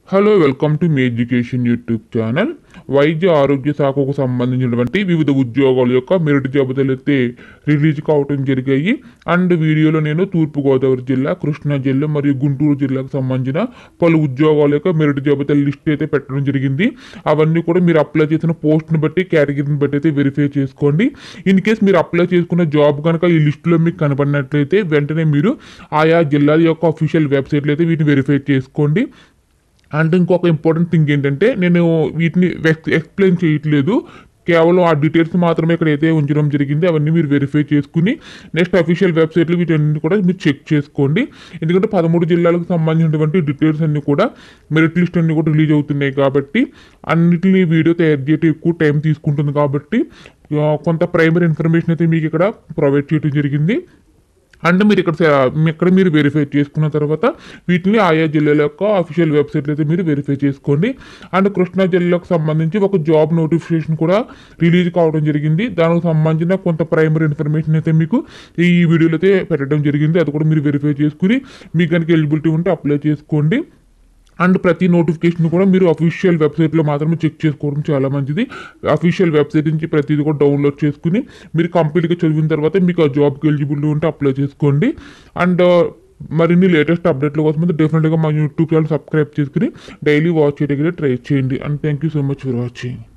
hello welcome to మీ education YouTube channel వైద్య ఆరోగ్య శాఖకు సంబంధించినటువంటి వివిధ ఉద్యోగాల యొక్క మెరిట్ జాబితాలు అయితే రిలీజ్ కావటం జరిగాయి అండ్ వీడియోలో నేను తూర్పుగోదావరి జిల్లా కృష్ణా జిల్లా మరియు గుంటూరు జిల్లాకు సంబంధించిన పలు ఉద్యోగాల యొక్క మెరిట్ జాబితాల లిస్ట్ అయితే పెట్టడం జరిగింది అవన్నీ కూడా మీరు అప్లై చేసిన పోస్ట్ని బట్టి కేటగిరీని బట్టి అయితే వెరిఫై చేసుకోండి ఇన్ కేస్ మీరు అప్లై చేసుకున్న జాబ్ కనుక ఈ లిస్టులో మీకు కనబడినట్లయితే వెంటనే మీరు ఆయా జిల్లాల యొక్క అఫీషియల్ వెబ్సైట్లో అయితే వీటిని వెరిఫై చేసుకోండి అండ్ ఇంకొక ఇంపార్టెంట్ థింగ్ ఏంటంటే నేను వీటిని ఎక్స్ప్లెయిన్ చేయట్లేదు కేవలం ఆ డీటెయిల్స్ మాత్రమే ఇక్కడ అయితే ఉంచడం జరిగింది అవన్నీ మీరు వెరిఫై చేసుకుని నెక్స్ట్ అఫీషియల్ వెబ్సైట్లో వీటన్ని కూడా మీరు చెక్ చేసుకోండి ఎందుకంటే పదమూడు జిల్లాలకు సంబంధించినటువంటి డీటెయిల్స్ అన్ని కూడా మెరిట్ లిస్ట్ అన్ని కూడా రిలీజ్ అవుతున్నాయి కాబట్టి అన్నిటిని వీడియో తయారు చేయడం ఎక్కువ టైం తీసుకుంటుంది కాబట్టి ఆ, కొంత ప్రైమరీ ఇన్ఫర్మేషన్ అయితే మీకు ఇక్కడ ప్రొవైడ్ చేయడం జరిగింది అండ్ మీరు ఇక్కడ స- మీ- ఇక్కడ మీరు వెరిఫై చేసుకున్న తర్వాత వీటిని ఆయా జిల్లాల యొక్క అఫీషియల్ వెబ్సైట్లో అయితే మీరు వెరిఫై చేసుకోండి అండ్ కృష్ణా జిల్లాకు సంబంధించి ఒక జాబ్ నోటిఫికేషన్ కూడా రిలీజ్ కావడం జరిగింది దానికి సంబంధించిన కొంత ప్రైమరీ ఇన్ఫర్మేషన్ అయితే మీకు ఈ వీడియోలో అయితే పెట్టడం జరిగింది అది కూడా మీరు వెరిఫై చేసుకుని మీకు కనుక ఎలిజిబిలిటీ ఉంటే అప్లై చేసుకోండి అండ్ ప్రతి నోటిఫికేషన్ కూడా మీరు అఫీషియల్ వెబ్సైట్లో మాత్రమే చెక్ చేసుకోవడం చాలా మంచిది అఫీషియల్ వెబ్సైట్ నుంచి ప్రతిదీ కూడా డౌన్లోడ్ చేసుకుని మీరు కంప్లీట్గా చదివిన తర్వాత మీకు ఆ జాబ్కి ఎలిజిబుల్ ఉంటే అప్లై చేసుకోండి అండ్ మరిన్ని లేటెస్ట్ అప్డేట్ల కోసం అయితే డెఫినెట్గా మా యూట్యూబ్ ఛానల్ సబ్స్క్రైబ్ చేసుకుని డైలీ వాచ్ చేయడానికి ట్రై చేయండి and thank you so much for watching